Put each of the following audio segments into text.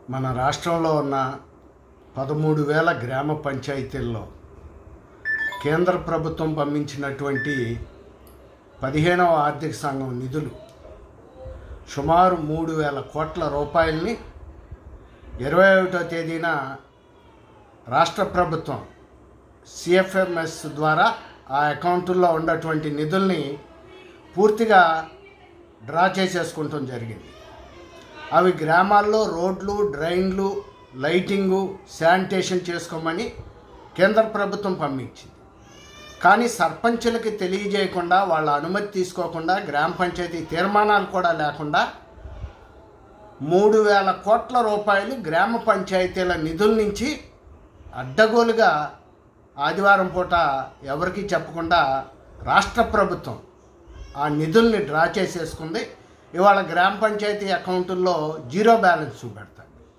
మన రాష్ట్రంలో ఉన్న పదమూడు వేల గ్రామ పంచాయతీల్లో కేంద్ర ప్రభుత్వం పంపించినటువంటి పదిహేనవ ఆర్థిక సంఘం నిధులు సుమారు మూడు వేల కోట్ల రూపాయల్ని ఇరవై ఒకటో తేదీన రాష్ట్ర ప్రభుత్వం సిఎఫ్ఎంఎస్ ద్వారా ఆ అకౌంటుల్లో ఉన్నటువంటి నిధుల్ని పూర్తిగా డ్రా చేసేసుకుంటాం జరిగింది అవి గ్రామాల్లో రోడ్లు డ్రైన్లు లైటింగు శానిటేషన్ చేసుకోమని కేంద్ర ప్రభుత్వం పంపించింది కానీ సర్పంచులకి తెలియజేయకుండా వాళ్ళ అనుమతి తీసుకోకుండా గ్రామ పంచాయతీ తీర్మానాలు కూడా లేకుండా మూడు వేల కోట్ల రూపాయలు గ్రామ పంచాయతీల నిధుల నుంచి అడ్డగోలుగా ఆదివారం పూట ఎవరికీ చెప్పకుండా రాష్ట్ర ప్రభుత్వం ఆ నిధుల్ని డ్రా చేసేసుకుంది ఇవాళ గ్రామ పంచాయతీ అకౌంటుల్లో జీరో బ్యాలెన్స్ చూపెడతాడు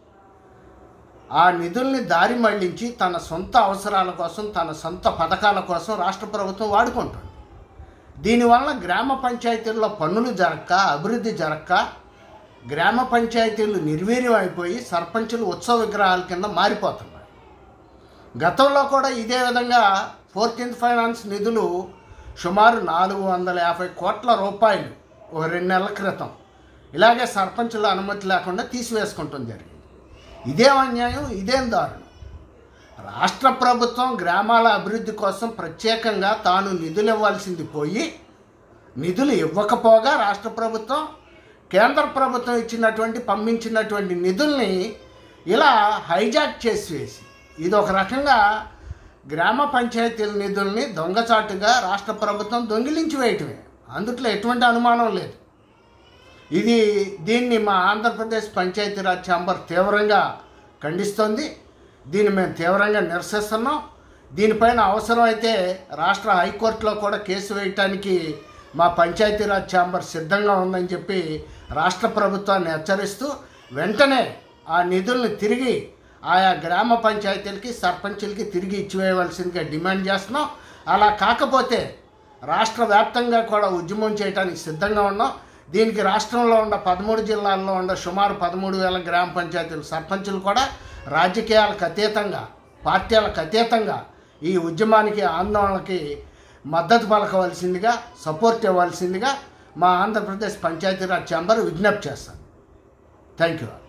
ఆ నిధుల్ని దారి మళ్లించి తన సొంత అవసరాల కోసం తన సొంత పథకాల కోసం రాష్ట్ర ప్రభుత్వం వాడుకుంటుంది దీనివల్ల గ్రామ పంచాయతీల్లో పన్నులు జరక్క అభివృద్ధి జరక్క గ్రామ పంచాయతీలు నిర్వీర్యం అయిపోయి సర్పంచులు ఉత్సవ విగ్రహాల కింద మారిపోతున్నారు గతంలో కూడా ఇదే విధంగా ఫోర్టీన్త్ ఫైనాన్స్ నిధులు సుమారు నాలుగు వందల యాభై కోట్ల రూపాయలు ఓ రెండు నెలల క్రితం ఇలాగే సర్పంచుల అనుమతి లేకుండా తీసివేసుకుంటాం జరిగింది ఇదేం అన్యాయం ఇదేం దారుణం రాష్ట్ర ప్రభుత్వం గ్రామాల అభివృద్ధి కోసం ప్రత్యేకంగా తాను నిధులు ఇవ్వాల్సింది పోయి నిధులు ఇవ్వకపోగా రాష్ట్ర ప్రభుత్వం కేంద్ర ప్రభుత్వం ఇచ్చినటువంటి పంపించినటువంటి నిధుల్ని ఇలా హైజాక్ చేసి వేసి ఇది ఒక రకంగా గ్రామ పంచాయతీల నిధుల్ని దొంగచాటుగా రాష్ట్ర ప్రభుత్వం దొంగిలించి వేయటమే అందుట్లో ఎటువంటి అనుమానం లేదు ఇది దీన్ని మా ఆంధ్రప్రదేశ్ పంచాయతీరాజ్ ఛాంబర్ తీవ్రంగా ఖండిస్తోంది దీన్ని మేము తీవ్రంగా నిరసిస్తున్నాం దీనిపైన అవసరమైతే రాష్ట్ర హైకోర్టులో కూడా కేసు వేయటానికి మా పంచాయతీరాజ్ ఛాంబర్ సిద్ధంగా ఉందని చెప్పి రాష్ట్ర ప్రభుత్వాన్ని హెచ్చరిస్తూ వెంటనే ఆ నిధుల్ని తిరిగి ఆయా గ్రామ పంచాయతీలకి సర్పంచులకి తిరిగి ఇచ్చివేయవలసిందిగా డిమాండ్ చేస్తున్నాం అలా కాకపోతే రాష్ట్ర వ్యాప్తంగా కూడా ఉద్యమం చేయడానికి సిద్ధంగా ఉన్నాం దీనికి రాష్ట్రంలో ఉన్న పదమూడు జిల్లాల్లో ఉన్న సుమారు పదమూడు వేల గ్రామ పంచాయతీలు సర్పంచులు కూడా రాజకీయాలకు అతీతంగా పార్టీలకు అతీతంగా ఈ ఉద్యమానికి ఆందోళనకి మద్దతు పలకవలసిందిగా సపోర్ట్ ఇవ్వాల్సిందిగా మా ఆంధ్రప్రదేశ్ పంచాయతీరాజ్ ఛాంబర్ విజ్ఞప్తి చేస్తాను థ్యాంక్ యూ